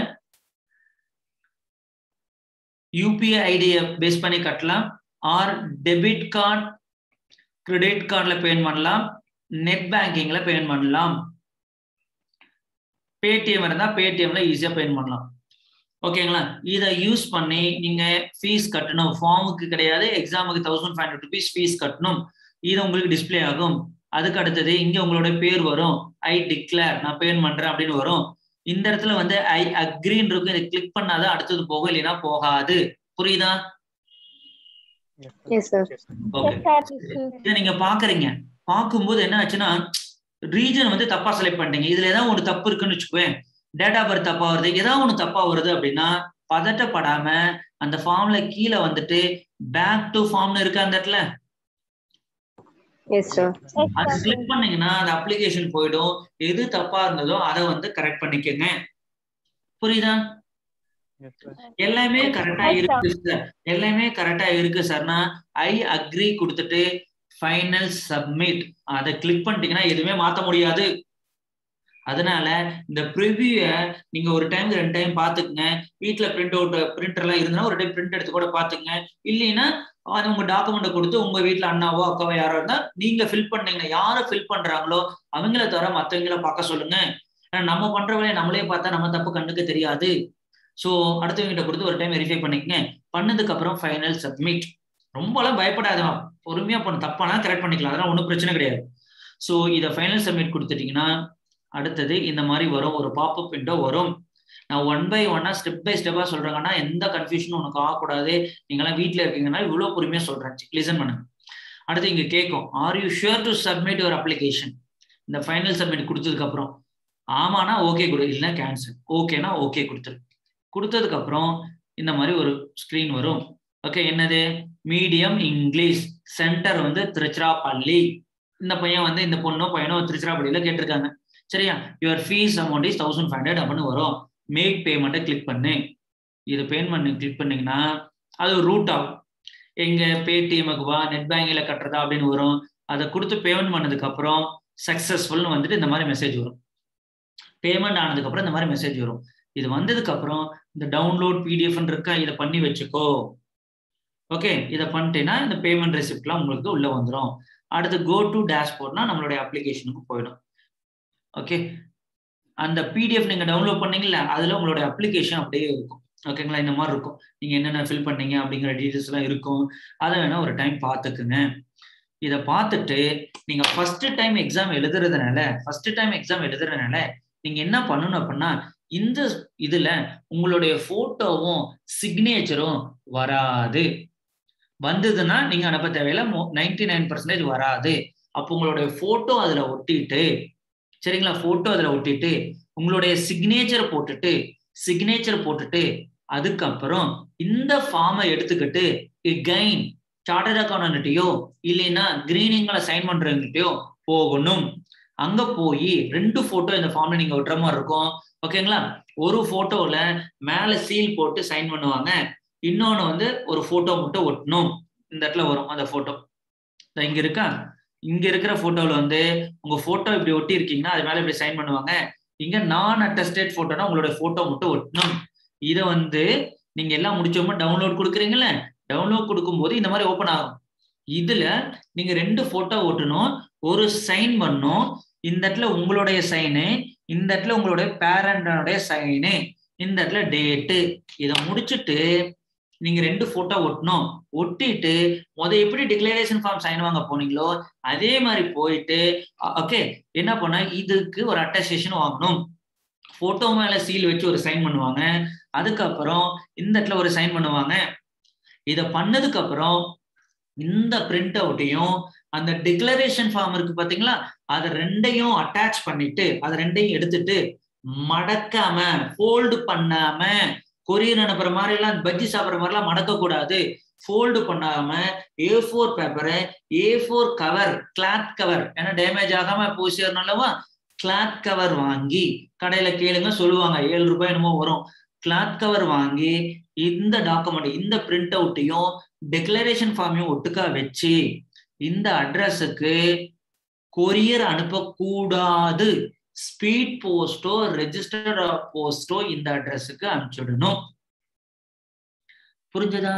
யூபிஐ ஐடியை பேஸ் பண்ணி கட்டலாம் ஆர் டெபிட் கார்டு கிரெடிட் கார்டில் பேமெண்ட் பண்ணலாம் நெட் பேங்கிங்ல பேமெண்ட் பண்ணலாம் பேடிஎம் இருந்தா பேடிஎம்ல ஈஸியா பேமெண்ட் பண்ணலாம் ஓகேங்களா இதை யூஸ் பண்ணி நீங்க ஃபீஸ் கட்டணும் ஃபார்முக்கு கிடையாது எக்ஸாமுக்கு thousand five hundred rupees fees கட்டணும் இது உங்களுக்கு டிஸ்ப்ளே ஆகும் அதுக்கு அடுத்தது இங்க உங்களோட பேர் வரும் ஐ டிக்ளேர் நான் பேமெண்ட் பண்றேன் அப்படின்னு வரும் இந்த இடத்துல வந்து ஐ அக்ரின்னு இருக்கும் இதை கிளிக் பண்ணாதான் அடுத்தது போகும் இல்லைன்னா போகாது புரியுதா Yes, sir. Yes, sir. Okay Yes, sir. இதை நீங்க பாக்குறீங்க பார்க்கும்போது என்ன ஆச்சுன்னா ரீஜன் வந்து தப்பா செலக்ட் பண்ணிட்டீங்க இதுல ஏதாவது ஒண்ணு தப்பு இருக்குன்னு வச்சுக்குவேன் டேட்டா பர்த் தப்பா வருது ஏதாவது ஒண்ணு தப்பா வருது அப்படின்னா பதட்டப்படாம அந்த ஃபார்ம்ல கீழே வந்துட்டு பேக் டு ஃபார்ம்னு இருக்கு அந்த இடத்துல Yes, sir. அது கிளிக் பண்ணீங்கன்னா அந்த அப்ளிகேஷன் போயிடும் எது தப்பா இருந்ததோ அதை வந்து கரெக்ட் பண்ணிக்கங்க புரியுதா Yes, sir. எல்லாமே கரெக்டா இருக்கு சார் எல்லாமே கரெக்டா இருக்கு சார்னா ஐ அக்ரி கொடுத்துட்டு ஃபைனல் சப்மிட் அதை கிளிக் பண்ணிட்டீங்கன்னா எதுவுமே மாத்த முடியாது அதனால இந்த ப்ரிவியூ நீங்க ஒரு டைம் ரெண்டு டைம் பாத்துக்குங்க வீட்ல பிரிண்ட் அவுட் பிரிண்டர் எல்லாம் இருந்தா ஒரு டைம் பிரிண்ட் எடுத்து கூட பாத்துங்க இல்லைன்னா அது உங்க டாக்குமெண்ட் கொடுத்து உங்க வீட்ல அண்ணாவோ அக்காவோ யாரோ இருந்தா நீங்க ஃபில் பண்ணீங்கன்னா யாரை ஃபில் பண்றாங்களோ அவங்கள தவிர மத்தவங்கள பார்க்க சொல்லுங்க ஏன்னா நம்ம பண்ற வேலையை நம்மளே பார்த்தா நம்ம தப்பு கண்ணுக்கு தெரியாது ஸோ அடுத்தவங்கிட்ட கொடுத்து ஒரு டைம் வெரிஃபை பண்ணிக்கங்க பண்ணதுக்கு அப்புறம் ஃபைனல் சப்மிட் ரொம்பலாம் பயப்படாதவா பொறுமையா பண்ண தப்பானா கரெக்ட் பண்ணிக்கலாம் அதெல்லாம் ஒன்றும் பிரச்சனை கிடையாது ஸோ இதை ஃபைனல் சப்மிட் கொடுத்துட்டீங்கன்னா அடுத்தது இந்த மாதிரி வரும் ஒரு பாப்அப் விண்டோ வரும் நான் ஒன் பை ஒன்னா ஸ்டெப் பை ஸ்டெப்பா சொல்றேங்கன்னா எந்த கன்ஃபியூஷனும் உனக்கு ஆகக்கூடாது நீங்களாம் வீட்டில் இருக்கீங்கன்னா இவ்வளோ பொறுமையா சொல்றேன் லிசன் பண்ணுங்க அடுத்து இங்க கேட்கும் are you sure to submit your application இந்த ஃபைனல் சப்மிட் கொடுத்ததுக்கு அப்புறம் ஆமானா ஓகே கொடு இல்லைன்னா கேன்சல் ஓகேனா ஓகே கொடுத்துரு கொடுத்ததுக்கு அப்புறம் இந்த மாதிரி ஒரு ஸ்கிரீன் வரும் ஓகே என்னது மீடியம் இங்கிலீஷ் சென்டர் வந்து திருச்சிராப்பள்ளி இந்த பையன் வந்து இந்த பொண்ணோ பையனோ திருச்சிராப்பள்ளியில கேட்டிருக்காங்க சரியா your fees amount is thousand five hundred அப்படின்னு வரும் மேக் பேமெண்ட்டை கிளிக் பண்ணு இது பேமெண்ட் கிளிக் பண்ணீங்கன்னா அது ஒரு ரூட் ஆகும் எங்க பேடிஎம்க்கு வா நெட் பேங்கிங்ல கட்டுறதா அப்படின்னு வரும் அதை கொடுத்து பேமெண்ட் பண்ணதுக்கு அப்புறம் சக்சஸ்ஃபுல்னு வந்துட்டு இந்த மாதிரி மெசேஜ் வரும் பேமெண்ட் ஆனதுக்கு அப்புறம் இந்த மாதிரி மெசேஜ் வரும் இது வந்ததுக்கு அப்புறம் இந்த டவுன்லோட் பிடிஎஃப் இருக்கா இதை பண்ணி வச்சுக்கோ ஓகே இதை பண்ணிட்டேன்னா இந்த பேமெண்ட் ரெசிப்ட்லாம் உங்களுக்கு உள்ள வந்துடும் அடுத்து கோ டு டேஷ்போர்ட்னா நம்மளுடைய அப்ளிகேஷனுக்கு போயிடும் ஓகே அந்த பிடிஎஃப் நீங்க டவுன்லோட் பண்ணீங்கல்ல அதுல உங்களுடைய அப்ளிகேஷன் அப்படியே இருக்கும் ஓகேங்களா இந்த மாதிரி இருக்கும் நீங்க என்னென்ன ஃபில் பண்ணீங்க அப்படிங்கிற டீட்டெயில்ஸ் எல்லாம் இருக்கும் அதை வேணா ஒரு டைம் பார்த்துக்குங்க இதை பார்த்துட்டு நீங்க ஃபர்ஸ்ட் டைம் எக்ஸாம் எழுதுறதுனால ஃபர்ஸ்ட் டைம் எக்ஸாம் எழுதுறதுனால நீங்க என்ன பண்ணணும் அப்படின்னா இந்த இதுல உங்களுடைய போட்டோவும் சிக்னேச்சரும் வராது வந்ததுன்னா நீங்க அனுப்ப தேவையில்ல நைன்டி நைன் பர்சன்டேஜ் வராது அப்போ உங்களுடைய போட்டோ அதுல ஒட்டிட்டு சரிங்களா போட்டோ அதுல ஒட்டிட்டு உங்களுடைய சிக்னேச்சர் போட்டுட்டு சிக்னேச்சர் போட்டுட்டு அதுக்கப்புறம் இந்த ஃபார்மை எடுத்துக்கிட்டு எகைன் சார்ட்டர்ட் அக்கௌண்ட்டையோ இல்லைன்னா கிரீனிங்ல சைன் பண்றவங்கிட்டயோ போகணும் அங்க போய் ரெண்டு போட்டோ இந்த ஃபார்ம்ல நீங்க ஒட்டுற மாதிரி இருக்கும் ஓகேங்களா ஒரு போட்டோல மேல சீல் போட்டு சைன் பண்ணுவாங்க இன்னொன்னு வந்து ஒரு போட்டோ மட்டும் ஒட்டணும் இந்த இடத்துல வரும் அந்த போட்டோ இங்க இருக்கா இங்க இருக்கிற போட்டோல வந்து உங்க போட்டோ இப்படி ஒட்டி இருக்கீங்கன்னா அது மேல இப்படி சைன் பண்ணுவாங்க இங்க நான் அட்டஸ்டேட் போட்டோனா உங்களோட போட்டோ மட்டும் ஒட்டணும் இதை வந்து நீங்க எல்லாம் முடிச்சோமா டவுன்லோட் கொடுக்குறீங்கல்ல டவுன்லோட் கொடுக்கும்போது இந்த மாதிரி ஓப்பன் ஆகும் இதுல நீங்க ரெண்டு போட்டோ ஒட்டணும் ஒரு சைன் பண்ணும் இந்த இடத்துல உங்களுடைய சைனு இந்த இடத்துல உங்களுடைய பேரண்டனுடைய சைனு இந்த இடத்துல டேட்டு இதை முடிச்சுட்டு நீங்க ரெண்டு போட்டோ ஒட்டணும் ஒட்டிட்டு முத எப்படி டிக்ளரேஷன் ஃபார்ம் சைன் வாங்க போனீங்களோ அதே மாதிரி போயிட்டு ஓகே என்ன பண்ண இதுக்கு ஒரு அட்டஸ்டேஷன் வாங்கணும் போட்டோ மேல சீல் வச்சு ஒரு சைன் பண்ணுவாங்க அதுக்கப்புறம் இந்த இடத்துல ஒரு சைன் பண்ணுவாங்க இத பண்ணதுக்கு அப்புறம் இந்த பிரிண்ட் அவுட்டையும் அந்த டிக்ளரேஷன் ஃபார்ம் இருக்கு பாத்தீங்களா அதை ரெண்டையும் அட்டாச் பண்ணிட்டு அதை ரெண்டையும் எடுத்துட்டு மடக்காம ஃபோல்டு பண்ணாம கொரியர் அனுப்புற மாதிரி எல்லாம் பஜ்ஜி சாப்பிடுற மாதிரி எல்லாம் மடக்க கூடாது ஃபோல்டு பண்ணாம ஏ ஃபோர் பேப்பரை A four cover cloth cover ஏன்னா டேமேஜ் ஆகாம போய் சேரணும்லவா கிளாத் கவர் வாங்கி கடையில கேளுங்க சொல்லுவாங்க ஏழு ரூபாய் என்னமோ வரும் கிளாத் கவர் வாங்கி இந்த டாக்குமெண்ட் இந்த பிரிண்ட் அவுட்டையும் டிக்ளரேஷன் ஃபார்மையும் ஒட்டுக்கா வச்சு இந்த அட்ரஸுக்கு கொரியர் அனுப்பக்கூடாது ஸ்பீட் போஸ்டோ ரெஜிஸ்டர்ட் போஸ்டோ இந்த அட்ரஸுக்கு அனுப்பிச்சுடணும் புரிஞ்சதா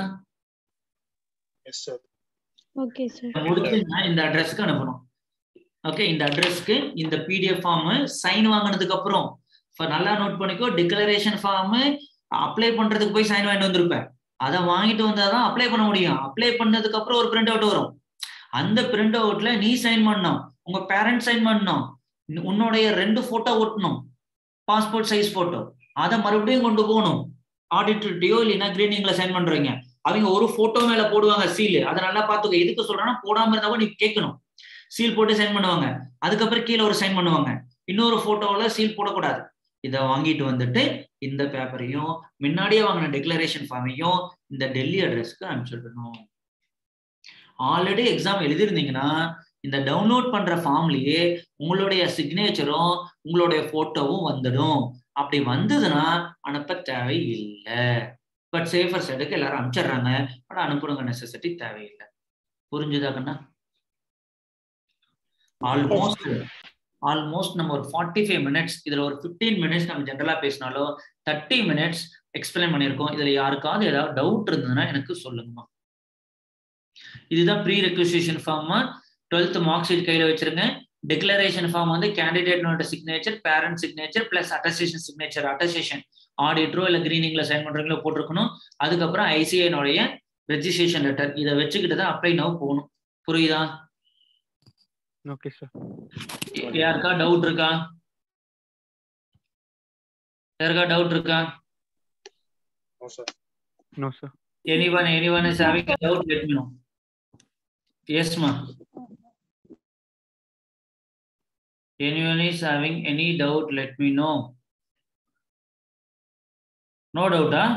ஓகே சார் முடிச்சு நான் இந்த அட்ரஸ்க்கு அனுப்பணும் ஓகே இந்த அட்ரஸ்க்கு இந்த பிடிஎஃப் ஃபார்ம் சைன் வாங்கினதுக்கு அப்புறம் இப்ப நல்லா நோட் பண்ணிக்கோ டிக்ளரேஷன் ஃபார்ம் அப்ளை பண்றதுக்கு போய் சைன் வாங்கிட்டு வந்திருப்பேன் அதை வாங்கிட்டு வந்தாதான் அப்ளை பண்ண முடியும் அப்ளை பண்ணதுக்கு அப்புறம் ஒரு பிரிண்ட் அவுட் வரும் அந்த பிரிண்ட் அவுட்ல நீ சைன் பண்ணணும் உங்க பேரண்ட் சைன் பண்ணணும் உன்னுடைய ரெண்டு போட்டோ ஒட்டணும் பாஸ்போர்ட் சைஸ் போட்டோ அதை மறுபடியும் கொண்டு போகணும் ஆடிட்டர்கிட்டயோ இல்லைன்னா கிரீனிங்ல சைன் பண்றீங்க அவங்க ஒரு போட்டோ மேல போடுவாங்க சீல் அதை நல்லா பாத்துக்கோ எதுக்கு சொல்றேன்னா போடாம இருந்தா நீ கேட்கணும் சீல் போட்டு சைன் பண்ணுவாங்க அதுக்கப்புறம் கீழே ஒரு சைன் பண்ணுவாங்க இன்னொரு போட்டோல சீல் போடக்கூடாது இதை வாங்கிட்டு வந்துட்டு இந்த பேப்பரையும் முன்னாடியே வாங்கின டிக்ளரேஷன் ஃபார்மையும் இந்த டெல்லி அட்ரஸ்க்கு அனுப்பிச்சிடணும் ஆல்ரெடி எக்ஸாம் எழுதிருந்தீங்கன்னா இந்த டவுன்லோட் பண்ற ஃபார்ம்லயே உங்களுடைய சிக்னேச்சரும் உங்களுடைய போட்டோவும் வந்துடும் அப்படி வந்ததுன்னா அனுப்ப தேவையில்லை பட் சேஃபர் சைடுக்கு எல்லாரும் அனுப்பிச்சிடுறாங்க ஆனா அனுப்பணுங்க நெசசிட்டி தேவையில்லை புரிஞ்சுதா கண்ணா ஆல்மோஸ்ட் ஆல்மோஸ்ட் நம்ம ஒரு ஃபார்ட்டி ஃபைவ் மினிட்ஸ் இதுல ஒரு ஃபிஃப்டீன் மினிட்ஸ் நம்ம ஜென்ரலா பேசினாலும் தேர்ட்டி மினிட்ஸ் எக்ஸ்பிளைன் பண்ணியிருக்கோம் இதுல யாருக்காவது ஏதாவது டவுட் இருந்ததுன்னா எனக்கு சொல்லுங்கம்மா இதுதான் pre requisition form twelfth mark sheet கையில வச்சிருங்க டிக்ளரேஷன் ஃபார்ம் வந்து கேண்டிடேட்னோட signature parent signature plus attestation signature attestation ஆடிட்டரோ இல்ல கிரீனிங்ல சைன் பண்றீங்களோ போட்டிருக்கணும் அதுக்கப்புறம் ஐசிஐனுடைய ரெஜிஸ்ட்ரேஷன் லெட்டர் இதை வச்சுக்கிட்டு தான் அப்ளை நவ் போகணும் புரியுதா ஓகே சார் யாருக்கா டவுட் இருக்கா யாருக்கா டவுட் இருக்கா no sir anyone anyone is having a doubt let me know yes ma anyone is having any doubt let me know no doubt ah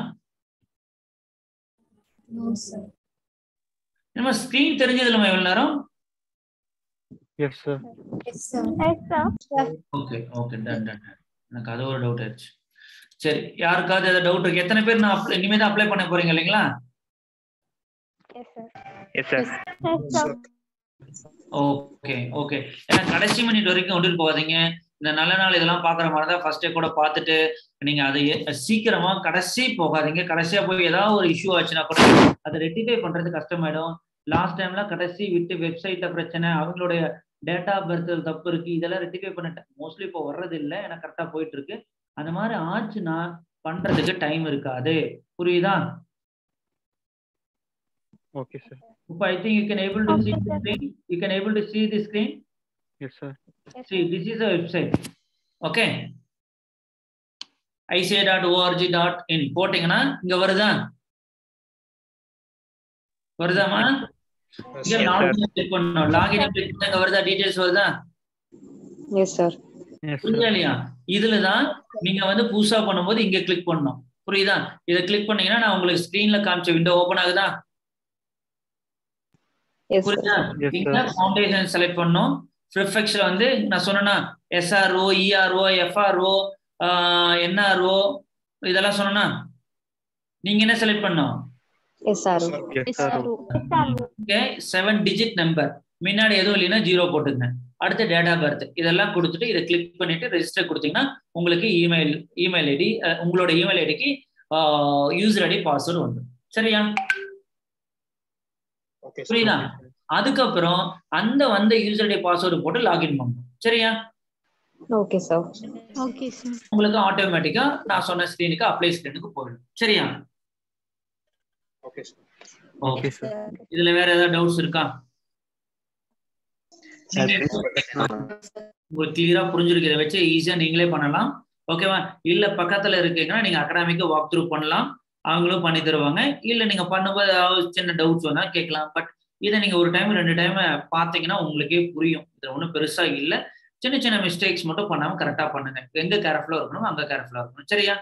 No, sir. நம்ம ஸ்கிரீன் தெரிஞ்சதுல இவ்வளவு நேரம் yes sir Yes, sir. Yes sir okay okay done done எனக்கு அது ஒரு doubt ஆயிடுச்சு சரி யாருக்காவது ஏதாவது டவுட் இருக்கு எத்தனை பேர் நான் apply- இனிமே தான் அப்ளை பண்ண போறீங்க இல்லைங்களா yes sir yes sir yes sir okay okay ஏன்னா கடைசி மினிட் வரைக்கும் கொண்டுட்டு போகாதீங்க இந்த நல்ல நாள் இதெல்லாம் பாக்குற மாதிரி தான் ஃபர்ஸ்டே கூட பார்த்துட்டு நீங்க அதை எ- சீக்கிரமா கடைசி போகாதீங்க கடைசியா போய் ஏதாவது ஒரு இஷ்யூ ஆச்சுன்னா கூட அதை ரெட்டிஃபை பண்றது கஷ்டமாயிடும் லாஸ்ட் டைம்ல கடைசி விட்டு வெப்சைட்ல பிரச்சனை அவங்களுடைய டேட்டா பர்த் தப்பு இருக்கு இதெல்லாம் ரெட்டிஃபை பண்ணிட்டேன் மோஸ்ட்லி இப்போ வர்றது இல்லை ஏன்னா கரெக்டா போயிட்டு இருக்கு அந்த மாதிரி ஆச்சுன்னா பண்றதுக்கு டைம் இருக்காது புரியுதா ஓகே சார் இப்போ I think you can able to Okay, see sir. the screen you can able to see the screen yes sir See, this is a website. Okay. ica.org.in போட்டீங்கன்னா இங்க வருதா வருதாமா இங்க Yes, லாகின் கிளிக் பண்ணணும் login click பண்ணா இங்க வருதா details வருதா Yes, sir. எஸ் புரியுதா சார் இல்லையா இதுல தான் நீங்க வந்து புதுசா பண்ணும்போது இங்க கிளிக் பண்ணணும் புரியுதா இதை கிளிக் பண்ணீங்கன்னா நான் உங்களுக்கு ஸ்கிரீன்ல காமிச்ச விண்டோ ஓபன் ஆகுதா Yes, sir. புரியுதா Yes, இங்க sir. ஃபவுண்டேஷன் செலக்ட் பண்ணோம் ப்ரிஃபெக்ஸ்ல வந்து நான் சொன்னேன்னா எஸ்ஆர்ஓ இஆர்ஓ எஃப்ஆர்ஓ என்ஆர்ஓ இதெல்லாம் சொன்னேன்னா நீங்க என்ன செலக்ட் பண்ணோம் Yes, sir. Yes sir okay seven digit number முன்னாடி எதுவும் இல்லைன்னா ஜீரோ போட்டுங்க அடுத்து டேட் ஆஃப் பர்த் இதெல்லாம் கொடுத்துட்டு இதை கிளிக் பண்ணிட்டு ரெஜிஸ்டர் கொடுத்தீங்கன்னா உங்களுக்கு இமெயில் இமெயில் ஐடி உங்களோட இமெயில் ஐடிக்கு யூசர் ஐடி பாஸ்வேர்டு வந்துடும் சரியா புரியுதா அதுக்கப்புறம் அந்த வந்த யூசர் ஐடி பாஸ்வேர்டு போட்டு லாகின் பண்ணணும் சரியா Okay, sir. ஓகே சார் உங்களுக்கு ஆட்டோமேட்டிக்கா நான் சொன்ன ஸ்கிரீனுக்கு அப்ளை ஸ்கிரீனுக்கு போயிடும் சரியா ஓகே ஓகே சார் இதுல வேற ஏதாவது டவுட்ஸ் இருக்கா நீங்க உங்களுக்கு கிளியரா புரிஞ்சிருக்கு இதை வச்சு ஈஸியா நீங்களே பண்ணலாம் ஓகேவா இல்ல பக்கத்துல இருக்கீங்கன்னா நீங்க அகாடமிக்கு வாக் த்ரூ பண்ணலாம் அவங்களும் பண்ணி தருவாங்க இல்ல நீங்க பண்ணும்போது ஏதாவது சின்ன டவுட்ஸ் வந்தா கேட்கலாம் பட் இதை நீங்க ஒரு டைம் ரெண்டு டைம் பாத்தீங்கன்னா உங்களுக்கே புரியும் இது ஒன்றும் பெருசா இல்ல சின்ன சின்ன மிஸ்டேக்ஸ் மட்டும் பண்ணாம கரெக்டா பண்ணுங்க எங்க கேர்ஃபுல்லா இருக்கணும் அங்க கேர்ஃபுல்லா இருக்கணும் சரியா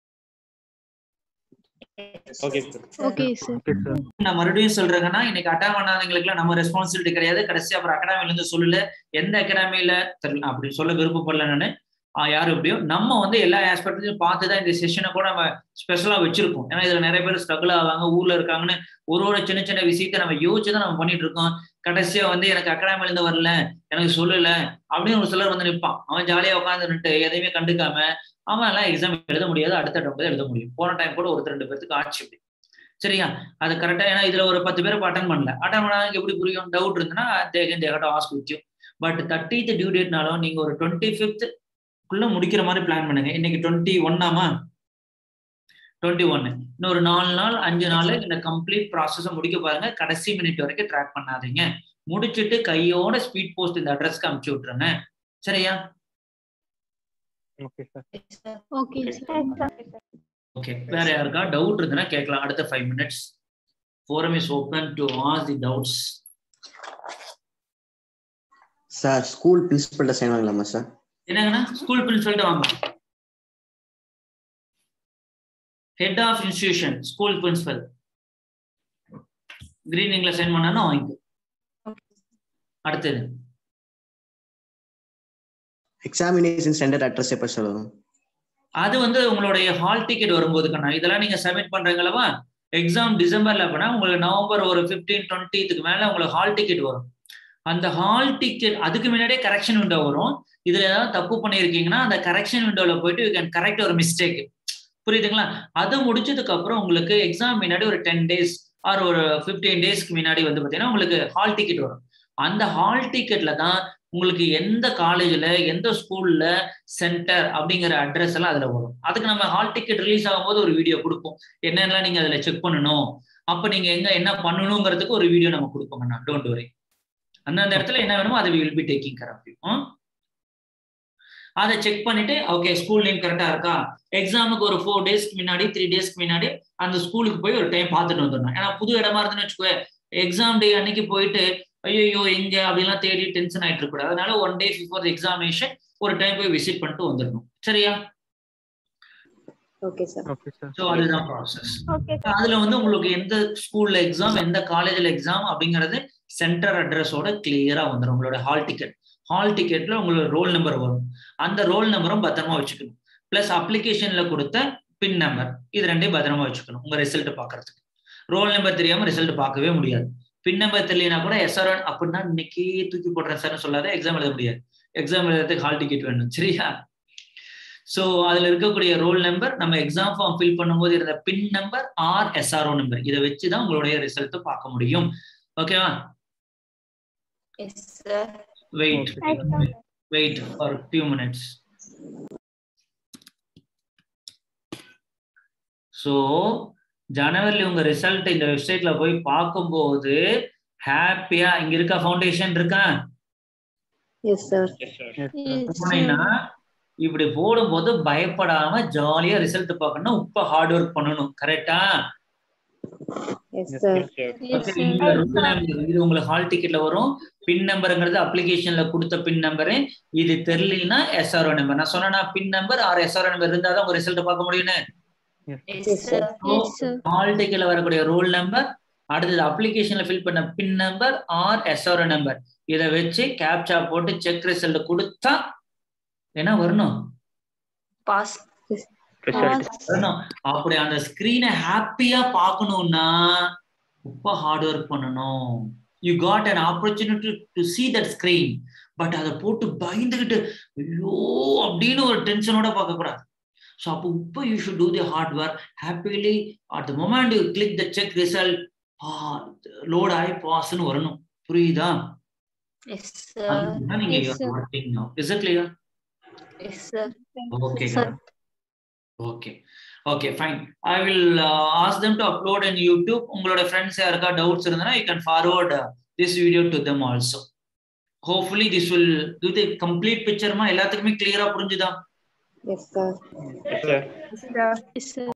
okay sir okay sir Okay, sir. நான் மறுபடியும் சொல்றேங்கன்னா இன்னைக்கு அட்டன் பண்ணாதவங்களுக்குலாம் நம்ம ரெஸ்பான்சிபிலிட்டி கிடையாது கடைசி அப்புறம் அகாடமில இருந்து சொல்லல எந்த அகாடமில தெரியல அப்படி சொல்ல விருப்பப்படல நானு ஆஹ் யாரும் எப்படியோ நம்ம வந்து எல்லா ஆஸ்பெக்ட்லையும் பார்த்து தான் இந்த செஷனை கூட நம்ம ஸ்பெஷலா வச்சிருக்கோம் ஏன்னா இதுல நிறைய பேர் ஸ்ட்ரகிள் ஆவாங்க ஊர்ல இருக்காங்கன்னு ஒரு ஒரு சின்ன சின்ன விஷயத்த நம்ம யோசிச்சு தான் நம்ம பண்ணிட்டு இருக்கோம் கடைசியா வந்து எனக்கு அகாடமில இருந்து வரல எனக்கு சொல்லல அப்படின்னு ஒரு சிலர் வந்து நிற்பான் அவன் ஜாலியா உட்காந்துட்டு எதையுமே கண்டுக்காம அவன் எல்லாம் எக்ஸாம் எழுத முடியாது அடுத்த டைம் எழுத முடியும் போன டைம் கூட ஒருத்தர் ரெண்டு பேருக்கு ஆச்சு இப்படி சரியா அது கரெக்டா ஏன்னா இதுல ஒரு பத்து பேர் அட்டன் பண்ணல அட்டன் பண்ணாங்க எப்படி புரியும் டவுட் இருந்துன்னா தேகன் தேகட்ட ask with you but thirtieth due டேட்னாலும் நீங்க ஒரு டுவெண்ட்டி ஃபிஃப்த் குள்ள முடிக்கிற மாதிரி பிளான் பண்ணுங்க இன்னைக்கு டுவெண்ட்டி ஒன்னாமா டுவெண்ட்டி ஒன்னு இன்னொரு நாலு நாள் அஞ்சு நாள் இந்த கம்ப்ளீட் ப்ராசஸை முடிக்க பாருங்க கடைசி மினிட் வரைக்கும் ட்ராக் பண்ணாதீங்க முடிச்சிட்டு கையோட ஸ்பீட் போஸ்ட் இந்த அட்ரஸ்க்கு அனுப்பிச்சு விட்டுருங்க சரியா Okay, sir. ஓகே சார் ஓகே வேற யாருக்கா டவுட் இருந்ததுன்னா கேட்கலாம் அடுத்த five minutes forum is open to ask the doubts sir school பிரின்சிபல்ட்ட சைன் வாங்கலாமா சார் என்னங்கண்ணா ஸ்கூல் பிரின்சிபல்ட்ட வாங்க head of institution school principal கிரீனிங்ல சைன் பண்ணா வாங்கிக்கோ அடுத்தது எக்ஸாமினேஷன் சென்டர் அட்ரஸ் எப்போ சார் வரும் அது வந்து உங்களுடைய ஹால் டிக்கெட் வரும்போது கண்ணா இதெல்லாம் நீங்க சப்மிட் பண்றீங்களவா எக்ஸாம் டிசம்பர்ல போனா உங்களுக்கு நவம்பர் ஒரு பிப்டீன் டுவெண்ட்டிக்கு மேல உங்களுக்கு ஹால் டிக்கெட் வரும் அந்த ஹால் டிக்கெட் அதுக்கு முன்னாடியே கரெக்ஷன் விண்டோ வரும் இதுல ஏதாவது தப்பு பண்ணியிருக்கீங்கன்னா அந்த கரெக்ஷன் விண்டோல போயிட்டு யூ கேன் கரெக்ட் ஒரு மிஸ்டேக் புரியுதுங்களா அது முடிச்சதுக்கு அப்புறம் உங்களுக்கு எக்ஸாம் முன்னாடி ஒரு டென் டேஸ் ஆர் ஒரு ஃபிஃப்டீன் டேஸ்க்கு முன்னாடி வந்து பாத்தீங்கன்னா உங்களுக்கு ஹால் டிக்கெட் வரும் அந்த ஹால் டிக்கெட்ல தான் உங்களுக்கு எந்த காலேஜ்ல எந்த ஸ்கூல்ல சென்டர் அப்படிங்கிற அட்ரஸ் எல்லாம் அதுல வரும் அதுக்கு நம்ம ஹால் டிக்கெட் ரிலீஸ் ஆகும்போது ஒரு வீடியோ கொடுப்போம் என்னென்னலாம் நீங்க அதுல செக் பண்ணணும் அப்ப நீங்க எங்க என்ன பண்ணணுங்கிறதுக்கு ஒரு வீடியோ நம்ம கொடுப்போங்கண்ணா டோன்ட் வரி அந்தந்த இடத்துல என்ன வேணுமோ அதை will be taking care of you அதை செக் பண்ணிட்டு ஓகே ஸ்கூல் நேம் கரெக்டா இருக்கா எக்ஸாமுக்கு ஒரு ஃபோர் டேஸ்க்கு முன்னாடி த்ரீ டேஸ்க்கு முன்னாடி அந்த ஸ்கூலுக்கு போய் ஒரு டைம் பார்த்துட்டு வந்துடணும் ஏன்னா புது இடமா இருந்துன்னு வச்சுக்கோ எக்ஸாம் டே அன்னைக்கு போயிட்டு ஐயோ எங்க அப்படிலாம் தேடி டென்ஷன் ஆயிட்டு இருக்க கூடாது அதனால ஒன் டே பிஃபோர் எக்ஸாமினேஷன் ஒரு டைம் போய் விசிட் பண்ணிட்டு வந்துடணும் சரியா okay sir Okay, sir. So அதுதான் ப்ராசஸ் ஓகே அதுல வந்து உங்களுக்கு எந்த ஸ்கூல்ல எக்ஸாம் எந்த காலேஜ்ல எக்ஸாம் அப்படிங்கிறது சென்டர் அட்ரஸோட கிளியரா வந்துடும் உங்களோட ஹால் டிக்கெட் ஹால் டிக்கெட்ல உங்களோட ரோல் நம்பர் வரும் அந்த ரோல் நம்பரும் பத்திரமா வச்சுக்கணும் பிளஸ் அப்ளிகேஷன்ல கொடுத்த பின் நம்பர் இது ரெண்டையும் பத்திரமா வச்சுக்கணும் உங்க ரிசல்ட் பாக்குறதுக்கு ரோல் நம்பர் தெரியாம ரிசல்ட் பார்க்கவே முடியாது பின் நம்பர் தெரியலனா கூட எஸ்ஆர் அப்படின்னா இன்னைக்கே தூக்கி போடுறேன் சார்னு சொல்லாத எக்ஸாம் எழுத முடியாது எக்ஸாம் எழுதுறதுக்கு ஹால் டிக்கெட் வேணும் சரியா சோ அதுல இருக்கக்கூடிய ரோல் நம்பர் நம்ம எக்ஸாம் ஃபார்ம் ஃபில் பண்ணும்போது இருந்த pin number or SRO number இதை வச்சு தான் உங்களுடைய ரிசல்ட் பார்க்க முடியும் ஓகேவா yes sir wait Okay, sir. Wait for few minutes so ஜனவரில உங்க ரிசல்ட் இந்த வெப்சைட்ல போய் பார்க்கும்போது ஹாப்பியா இங்க இருக்க ஃபவுண்டேஷன் இருக்கா yes sir yes sir Yes, போனீங்கன்னா இப்படி போடும்போது பயப்படாம ஜாலியா ரிசல்ட் பார்க்கணும் இப்ப ஹார்ட் ஒர்க் பண்ணணும் கரெக்டா yes sir yes sir Yes, sir. இந்த roll number, இது உங்களுக்கு ஹால் டிக்கெட்ல வரும் பின் நம்பருங்கிறது அப்ளிகேஷன்ல கொடுத்த பின் நம்பரு இது தெரியலனா எஸ்ஆர்ஓ நம்பர் நான் சொன்னா pin number or SRO number இருந்தா தான் உங்க ரிசல்ட் பார்க்க முடியும்னு yes Yes, sir. Sir Yes, sir. Hall டிக்கெட்ல வரக்கூடிய ரோல் நம்பர் அடுத்தது அப்ளிகேஷன்ல ஃபில் பண்ண pin number or SRO number இதை வச்சு கேப்சா போட்டு செக் ரிசல்ட் கொடுத்தா என்ன வரணும் பாஸ் ரிசல்ட் வரணும் அப்படி அந்த ஸ்கிரீனை ஹாப்பியா பார்க்கணும்னா ரொம்ப ஹார்ட் ஒர்க் பண்ணணும் you got an opportunity to see that screen but அதை போட்டு பயந்துகிட்டு ஐயோ அப்படின்னு ஒரு டென்ஷனோட பார்க்க கூடாது ஸோ அப்போ இப்போ you should do the hard work happily at the moment you click the check result load ஆகி பாஸ்ன்னு வரணும் புரியுதா எஸ் சார் அதுதான் நீங்க Yes, sir. Marking no is it clear yes sir Okay, Sir. Okay okay fine I will ask them to upload in YouTube உங்களோட friends யாருக்கா doubts இருந்தனா you can forward this video to them also hopefully this will give the complete பிக்சர்மா எல்லாத்துக்குமே கிளியரா புரிஞ்சுதா Yes, sir. Yes, sir. Yes, sir.